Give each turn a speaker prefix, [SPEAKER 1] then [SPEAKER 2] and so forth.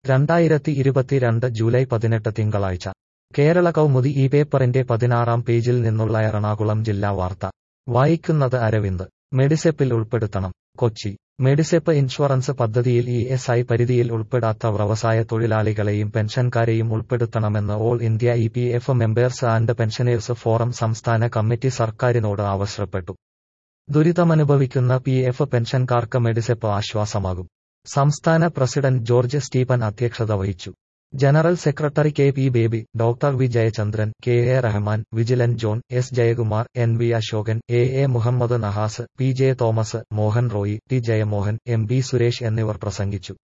[SPEAKER 1] രണ്ടായിരത്തി ഇരുപത്തിരണ്ട് ജൂലൈ പതിനെട്ട് തിങ്കളാഴ്ച കേരള കൗമുദി ഈ പേപ്പറിന്റെ പതിനാറാം പേജിൽ നിന്നുള്ള എറണാകുളം ജില്ലാ വാർത്ത വായിക്കുന്നത് അരവിന്ദ് മെഡിസെപ്പിൽ ഉൾപ്പെടുത്തണം കൊച്ചി മെഡിസെപ്പ് ഇൻഷുറൻസ് പദ്ധതിയിൽ ഇ എസ് ഐ പരിധിയിൽ ഉൾപ്പെടാത്ത വ്യവസായ തൊഴിലാളികളെയും പെൻഷൻകാരെയും ഉൾപ്പെടുത്തണമെന്ന് all India E P F members and pensioners forum സംസ്ഥാന കമ്മിറ്റി സർക്കാരിനോട് ആവശ്യപ്പെട്ടു ദുരിതമനുഭവിക്കുന്ന പി എഫ് പെൻഷൻകാർക്ക് മെഡിസെപ്പ് ആശ്വാസമാകും സംസ്ഥാന പ്രസിഡന്റ് ജോർജ് സ്റ്റീഫൻ അധ്യക്ഷത വഹിച്ചു general secretary K P Baby doctor V Jayachandran K A Rahman Vigilan John S Jayakumar N V Ashokan A A Muhammad Nahas P J Thomas Mohan Roy T Jayamohan M B Suresh എന്നിവർ പ്രസംഗിച്ചു